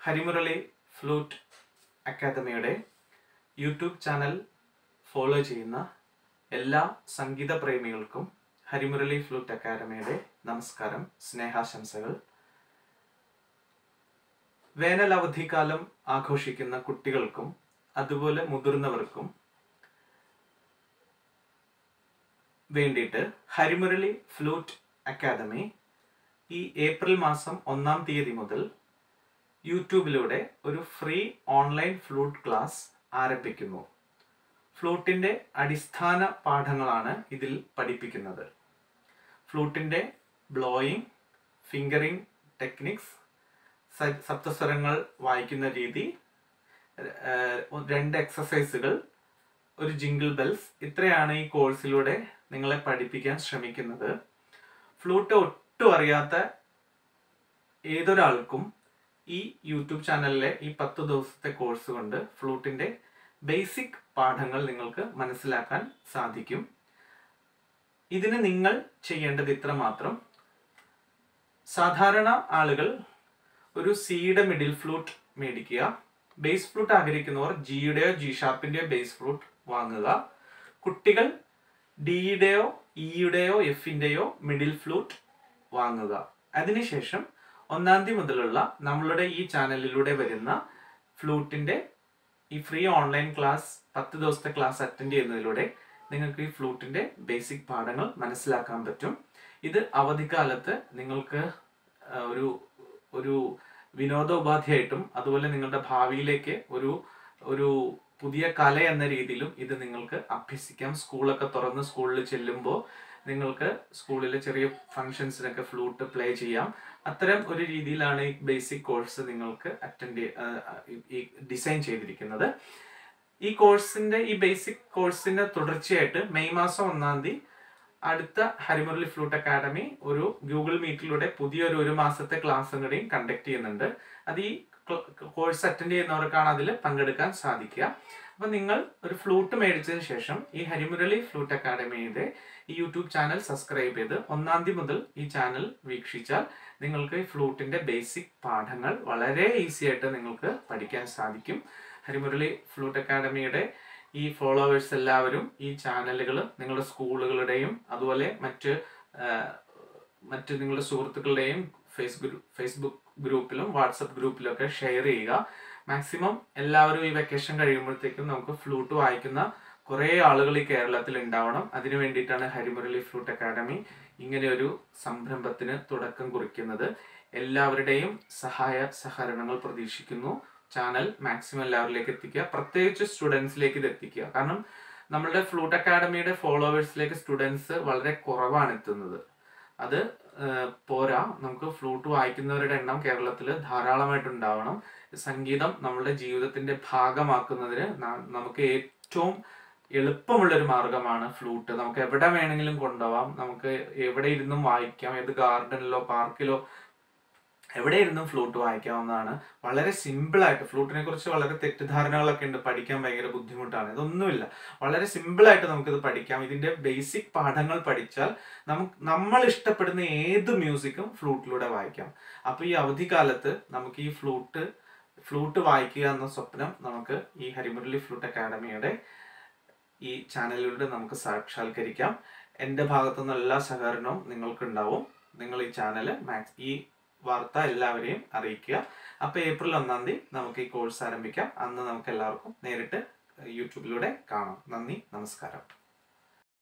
Harimurali flute അക്കാദമിയുടെ YouTube channel follow ചെയ്യുന്ന എല്ലാ സംഗീത പ്രേമികൾക്കും ഹരിമുരളി ഫ്ലൂട്ട് അക്കാദമിയുടെ നമസ്കാരം സ്നേഹാശംസകൾ വേനൽ അവധിക്കാലം ആഘോഷിക്കുന്ന കുട്ടികൾക്കും അതുപോലെ മുതിർന്നവർക്കും വേണ്ടിയിട്ട് ഹരിമുരളി ഫ്ലൂട്ട് അക്കാദമി ഈ ഏപ്രിൽ മാസം ഒന്നാം തീയതി മുതൽ യൂട്യൂബിലൂടെ ഒരു ഫ്രീ ഓൺലൈൻ ഫ്ലൂട്ട് ക്ലാസ് ആരംഭിക്കുന്നു ഫ്ലൂട്ടിൻ്റെ അടിസ്ഥാന പാഠങ്ങളാണ് ഇതിൽ പഠിപ്പിക്കുന്നത് ഫ്ലൂട്ടിൻ്റെ ബ്ലോയിങ് ഫിംഗറിംഗ് ടെക്നിക്സ് സപ്തസ്വരങ്ങൾ വായിക്കുന്ന രീതി ഏഹ് രണ്ട് എക്സസൈസുകൾ ഒരു ജിങ്കിൾ ബെൽസ് ഇത്രയാണ് ഈ കോഴ്സിലൂടെ നിങ്ങളെ പഠിപ്പിക്കാൻ ശ്രമിക്കുന്നത് ഫ്ലൂട്ട് ഒട്ടും അറിയാത്ത ഏതൊരാൾക്കും ഈ യൂട്യൂബ് ചാനലിലെ ഈ പത്ത് ദിവസത്തെ കോഴ്സ് കൊണ്ട് ഫ്ലൂട്ടിന്റെ ബേസിക് പാഠങ്ങൾ നിങ്ങൾക്ക് മനസ്സിലാക്കാൻ സാധിക്കും ഇതിന് നിങ്ങൾ ചെയ്യേണ്ടത് ഇത്ര മാത്രം സാധാരണ ആളുകൾ ഒരു സിയുടെ മിഡിൽ ഫ്ലൂട്ട് മേടിക്കുക ബേസ് ഫ്ലൂട്ട് ആഗ്രഹിക്കുന്നവർ ജിയുടെയോ ജി ഷാർപ്പിന്റെയോ ബേസ് ഫ്ലൂട്ട് വാങ്ങുക കുട്ടികൾ ഡിയുടെയോ ഇയുടെയോ എഫിന്റെയോ മിഡിൽ ഫ്ലൂട്ട് വാങ്ങുക അതിനുശേഷം ഒന്നാം തീയതി മുതലുള്ള നമ്മളുടെ ഈ ചാനലിലൂടെ വരുന്ന ഫ്ലൂട്ടിന്റെ ഈ ഫ്രീ ഓൺലൈൻ ക്ലാസ് പത്ത് ദിവസത്തെ ക്ലാസ് അറ്റൻഡ് ചെയ്യുന്നതിലൂടെ നിങ്ങൾക്ക് ഈ ഫ്ലൂട്ടിന്റെ ബേസിക് പാഠങ്ങൾ മനസ്സിലാക്കാൻ പറ്റും ഇത് അവധിക്കാലത്ത് നിങ്ങൾക്ക് ആ, ഒരു ഒരു വിനോദോപാധിയായിട്ടും അതുപോലെ നിങ്ങളുടെ ഭാവിയിലേക്ക് ഒരു ഒരു പുതിയ കല എന്ന രീതിയിലും ഇത് നിങ്ങൾക്ക് അഭ്യസിക്കാം സ്കൂളൊക്കെ തുറന്ന് സ്കൂളിൽ ചെല്ലുമ്പോൾ നിങ്ങൾക്ക് സ്കൂളിലെ ചെറിയ ഫങ്ഷൻസിനൊക്കെ ഫ്ലൂട്ട് പ്ലേ ചെയ്യാം അത്തരം ഒരു രീതിയിലാണ് ഈ ബേസിക് കോഴ്സ് നിങ്ങൾക്ക് അറ്റൻഡ് ഈ ഡിസൈൻ ചെയ്തിരിക്കുന്നത് ഈ കോഴ്സിന്റെ ഈ ബേസിക് കോഴ്സിന്റെ തുടർച്ചയായിട്ട് മെയ് മാസം ഒന്നാം തീയതി അടുത്ത ഹരിമുരളി ഫ്ലൂട്ട് അക്കാഡമി ഒരു ഗൂഗിൾ മീറ്റിലൂടെ പുതിയൊരു ഒരു മാസത്തെ ക്ലാസ്സും കൂടിയും കണ്ടക്ട് ചെയ്യുന്നുണ്ട് അത് ഈ കോഴ്സ് അറ്റൻഡ് ചെയ്യുന്നവർക്കാണ് അതിൽ പങ്കെടുക്കാൻ സാധിക്കുക അപ്പൊ നിങ്ങൾ ഒരു ഫ്ലൂട്ട് മേടിച്ചതിന് ശേഷം ഈ ഹരിമുരളി ഫ്ലൂട്ട് അക്കാഡമിയുടെ ഈ യൂട്യൂബ് ചാനൽ സബ്സ്ക്രൈബ് ചെയ്ത് ഒന്നാം തീയതി മുതൽ ഈ ചാനൽ വീക്ഷിച്ചാൽ നിങ്ങൾക്ക് ഈ ഫ്ലൂട്ടിന്റെ ബേസിക് പാഠങ്ങൾ വളരെ ഈസി ആയിട്ട് നിങ്ങൾക്ക് പഠിക്കാൻ സാധിക്കും ഹരിമുരളി ഫ്ലൂട്ട് അക്കാഡമിയുടെ ഈ ഫോളോവേഴ്സ് എല്ലാവരും ഈ ചാനലുകൾ നിങ്ങളുടെ സ്കൂളുകളുടെയും അതുപോലെ മറ്റ് ആ, മറ്റ് നിങ്ങളുടെ സുഹൃത്തുക്കളുടെയും ഫേസ്ബുക്ക് ഫേസ്ബുക്ക് ഗ്രൂപ്പിലും വാട്സപ്പ് ഗ്രൂപ്പിലും ഒക്കെ ഷെയർ ചെയ്യുക മാക്സിമം എല്ലാവരും ഈ വെക്കേഷൻ കഴിയുമ്പോഴത്തേക്കും നമുക്ക് ഫ്ലൂട്ട് വായിക്കുന്ന കുറേ ആളുകൾ ഈ കേരളത്തിൽ ഉണ്ടാവണം അതിനു വേണ്ടിയിട്ടാണ് ഹരിമുരളി ഫ്ലൂട്ട് അക്കാഡമി ഇങ്ങനെ ഒരു സംരംഭത്തിന് തുടക്കം കുറിക്കുന്നത് എല്ലാവരുടെയും സഹായ സഹകരണങ്ങൾ പ്രതീക്ഷിക്കുന്നു ചാനൽ മാക്സിമം എല്ലാവരിലേക്ക് എത്തിക്കുക പ്രത്യേകിച്ച് സ്റ്റുഡൻസിലേക്ക് ഇത് എത്തിക്കുക കാരണം നമ്മളുടെ ഫ്ലൂട്ട് അക്കാഡമിയുടെ ഫോളോവേഴ്സിലേക്ക് സ്റ്റുഡൻസ് വളരെ കുറവാണ് എത്തുന്നത് അത് ഏഹ്, പോരാ നമുക്ക് ഫ്ലൂട്ട് വായിക്കുന്നവരുടെ എണ്ണം കേരളത്തിൽ ധാരാളമായിട്ട് ഉണ്ടാവണം സംഗീതം നമ്മളുടെ ജീവിതത്തിന്റെ ഭാഗമാക്കുന്നതിന് ന- നമുക്ക് ഏറ്റവും എളുപ്പമുള്ള ഒരു മാർഗമാണ് ഫ്ലൂട്ട് നമുക്ക് എവിടെ വേണമെങ്കിലും കൊണ്ടുപോവാം നമുക്ക് എവിടെ ഇരുന്നും വായിക്കാം ഏത് ഗാർഡനിലോ പാർക്കിലോ എവിടെ ഇരുന്നും ഫ്ലൂട്ട് വായിക്കാവുന്നതാണ് വളരെ സിമ്പിൾ ആയിട്ട് ഫ്ലൂട്ടിനെ കുറിച്ച് വളരെ തെറ്റിദ്ധാരണകളൊക്കെ ഉണ്ട് പഠിക്കാൻ ഭയങ്കര ബുദ്ധിമുട്ടാണ് ഇതൊന്നുമില്ല വളരെ സിമ്പിൾ ആയിട്ട് നമുക്കിത് പഠിക്കാം ഇതിന്റെ ബേസിക് പാഠങ്ങൾ പഠിച്ചാൽ നമുക്ക് നമ്മൾ ഇഷ്ടപ്പെടുന്ന ഏത് മ്യൂസിക്കും ഫ്ലൂട്ടിലൂടെ വായിക്കാം അപ്പൊ ഈ അവധിക്കാലത്ത് നമുക്ക് ഈ ഫ്ലൂട്ട് ഫ്ലൂട്ട് വായിക്കുക എന്ന സ്വപ്നം നമുക്ക് ഈ ഹരിമുരളി ഫ്ലൂട്ട് അക്കാഡമിയുടെ ഈ ചാനലിലൂടെ നമുക്ക് സാക്ഷാത്കരിക്കാം എൻ്റെ ഭാഗത്തുനിന്ന് എല്ലാ സഹകരണവും നിങ്ങൾക്കുണ്ടാവും നിങ്ങൾ ഈ ചാനൽ മാക്സ് ഈ വാർത്ത എല്ലാവരെയും അറിയിക്കുക അപ്പോൾ ഏപ്രിൽ ഒന്നാം തീയതി നമുക്ക് ഈ കോഴ്സ് ആരംഭിക്കാം അന്ന് നമുക്ക് എല്ലാവർക്കും നേരിട്ട് യൂട്യൂബിലൂടെ കാണാം നന്ദി നമസ്കാരം